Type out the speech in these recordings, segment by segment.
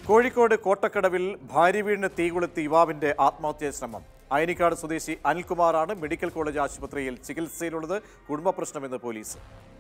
കോഴിക്കോട് കോട്ടക്കടവിൽ ഭാര്യ വീടിന് തീ കൊളുത്തി യുവാവിന്റെ ആത്മഹത്യാ ശ്രമം അയനിക്കാട് സ്വദേശി അനിൽകുമാറാണ് മെഡിക്കൽ കോളേജ് ആശുപത്രിയിൽ ചികിത്സയിലുള്ളത് കുടുംബ പ്രശ്നമെന്ന് പോലീസ്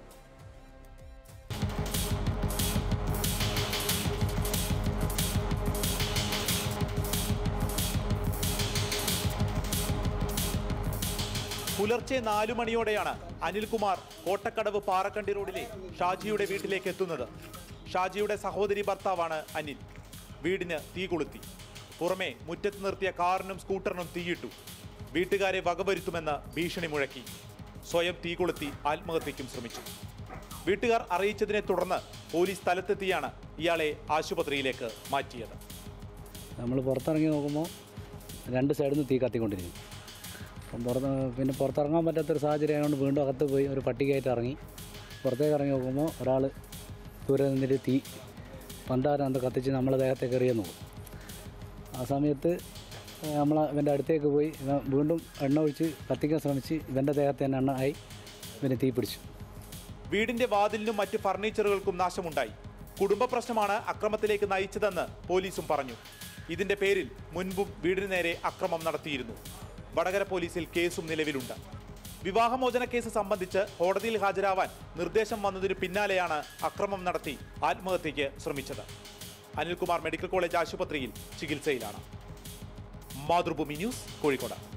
പുലർച്ചെ നാലു മണിയോടെയാണ് അനിൽകുമാർ കോട്ടക്കടവ് പാറക്കണ്ടി റോഡിലെ ഷാജിയുടെ വീട്ടിലേക്ക് എത്തുന്നത് ഷാജിയുടെ സഹോദരി ഭർത്താവാണ് അനിൽ വീടിന് തീ കൊളുത്തി പുറമെ മുറ്റത്ത് നിർത്തിയ കാറിനും സ്കൂട്ടറിനും തീയിട്ടു വീട്ടുകാരെ വകവരുത്തുമെന്ന് ഭീഷണി മുഴക്കി സ്വയം തീ കൊളുത്തി ആത്മഹത്യയ്ക്കും ശ്രമിച്ചു വീട്ടുകാർ അറിയിച്ചതിനെ തുടർന്ന് പോലീസ് സ്ഥലത്തെത്തിയാണ് ഇയാളെ ആശുപത്രിയിലേക്ക് മാറ്റിയത് നമ്മൾ പുറത്തിറങ്ങി നോക്കുമ്പോൾ രണ്ട് സൈഡിൽ നിന്ന് തീ കത്തിക്കൊണ്ടിരിക്കും അപ്പം പുറത്ത് പിന്നെ പുറത്തിറങ്ങാൻ പറ്റാത്തൊരു സാഹചര്യം ആയതുകൊണ്ട് വീണ്ടും അകത്ത് പോയി ഒരു പട്ടികയായിട്ട് ഇറങ്ങി പുറത്തേക്ക് ഇറങ്ങി നോക്കുമ്പോൾ ഒരാൾ ദൂരെ നിന്നിട്ട് തീ പന്താരം എന്ത് കത്തിച്ച് നമ്മളെ ദേഹത്തേക്ക് എറിയുന്നു ആ സമയത്ത് നമ്മൾ ഇവൻ്റെ അടുത്തേക്ക് പോയി ഇവൻ വീണ്ടും എണ്ണ ഒഴിച്ച് കത്തിക്കാൻ ശ്രമിച്ച് ഇവൻ്റെ ദേഹത്ത് തന്നെ എണ്ണ ആയി ഇവന് തീ പിടിച്ചു വീടിന്റെ വാതിലിനും മറ്റ് ഫർണിച്ചറുകൾക്കും നാശമുണ്ടായി കുടുംബ പ്രശ്നമാണ് അക്രമത്തിലേക്ക് നയിച്ചതെന്ന് പോലീസും പറഞ്ഞു ഇതിന്റെ പേരിൽ മുൻപും വീടിന് നേരെ അക്രമം നടത്തിയിരുന്നു വടകര പോലീസിൽ കേസും നിലവിലുണ്ട് വിവാഹമോചന കേസ് സംബന്ധിച്ച് കോടതിയിൽ ഹാജരാവാൻ നിർദ്ദേശം വന്നതിനു പിന്നാലെയാണ് അക്രമം നടത്തി ആത്മഹത്യയ്ക്ക് ശ്രമിച്ചത് അനിൽകുമാർ മെഡിക്കൽ കോളേജ് ആശുപത്രിയിൽ ചികിത്സയിലാണ് മാതൃഭൂമി ന്യൂസ് കോഴിക്കോട്